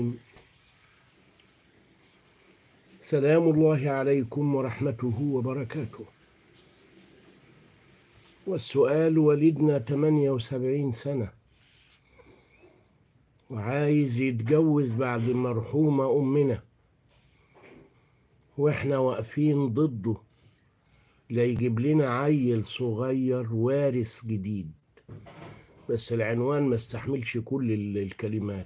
سلام الله عليكم ورحمته وبركاته والسؤال والدنا 78 سنة وعايز يتجوز بعد المرحومة أمنا وإحنا واقفين ضده لا يجيب لنا عيل صغير وارث جديد بس العنوان ما استحملش كل ال- الكلمات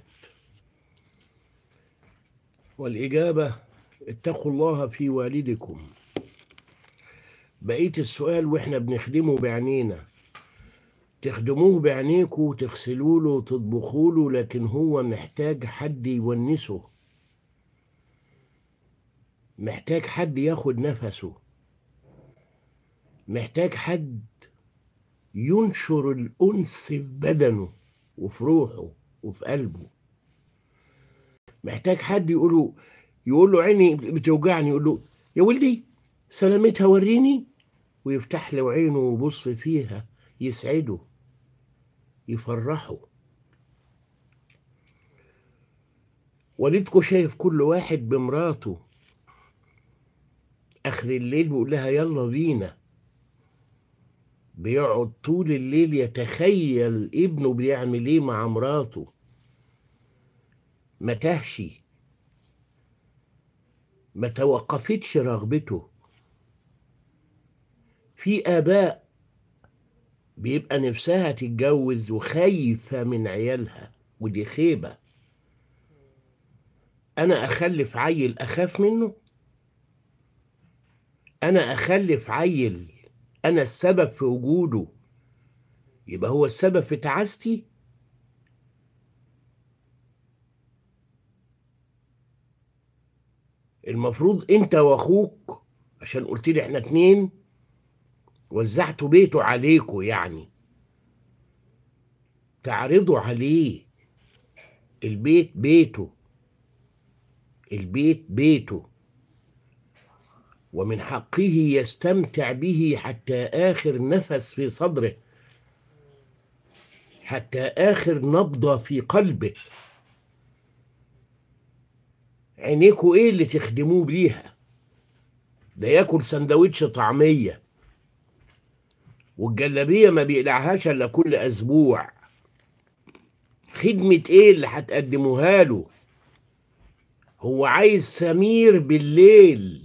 والإجابة اتقوا الله في والدكم بقية السؤال واحنا بنخدمه بعينينا تخدموه بعينيكوا وتغسلوا له وتطبخوا له لكن هو محتاج حد يونسه محتاج حد ياخد نفسه محتاج حد ينشر الأنس في بدنه وفي روحه وفي قلبه محتاج حد يقوله يقول له عيني بتوجعني يقول له يا ولدي سلامتها وريني ويفتح له عينه ويبص فيها يسعده يفرحه والدكم شايف كل واحد بمراته اخر الليل بيقول لها يلا بينا بيقعد طول الليل يتخيل ابنه بيعمل ايه مع مراته ما تهش ما توقفتش رغبته في اباء بيبقى نفسها تتجوز وخايفة من عيالها ودي خيبة أنا أخلف عيل أخاف منه أنا أخلف عيل أنا السبب في وجوده يبقى هو السبب في تعاستي المفروض أنت وأخوك عشان قلت لي إحنا اتنين وزعتوا بيته عليكوا يعني تعرضوا عليه البيت بيته البيت بيته ومن حقه يستمتع به حتى آخر نفس في صدره حتى آخر نبضة في قلبه عينيكوا ايه اللي تخدموه بيها ده ياكل سندوتش طعميه والجلابيه ما بيقلعهاش الا كل اسبوع خدمه ايه اللي هتقدموها له هو عايز سمير بالليل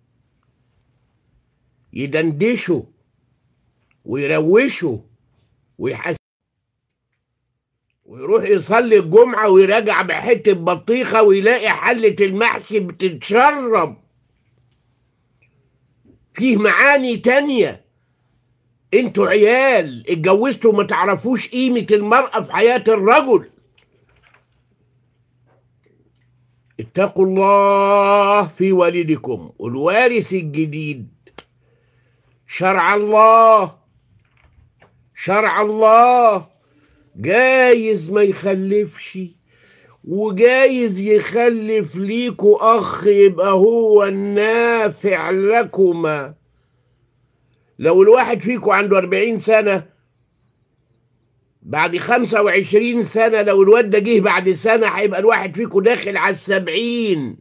يدندشه ويروشه ويحس ويروح يصلي الجمعة ويراجع بحتة بطيخة ويلاقي حلة المحشي بتتشرب فيه معاني تانية انتوا عيال اتجوزتوا ما تعرفوش قيمة المرأة في حياة الرجل اتقوا الله في والدكم والوارث الجديد شرع الله شرع الله جايز ما يخلفش وجايز يخلف ليكوا اخ يبقى هو النافع لكما لو الواحد فيكم عنده 40 سنة بعد 25 سنة لو الواد ده جه بعد سنة هيبقى الواحد فيكم داخل على السبعين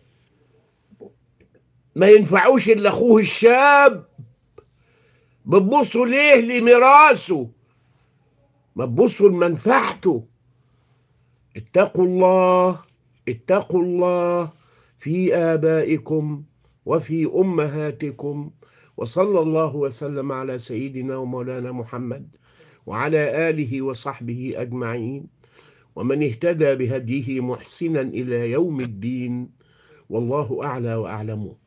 ما ينفعوش إلا أخوه الشاب بتبصوا ليه لميراثه ما تبصوا لمنفعته اتقوا الله اتقوا الله في آبائكم وفي أمهاتكم وصلى الله وسلم على سيدنا ومولانا محمد وعلى آله وصحبه أجمعين ومن اهتدى بهديه محسنا إلى يوم الدين والله أعلى وأعلم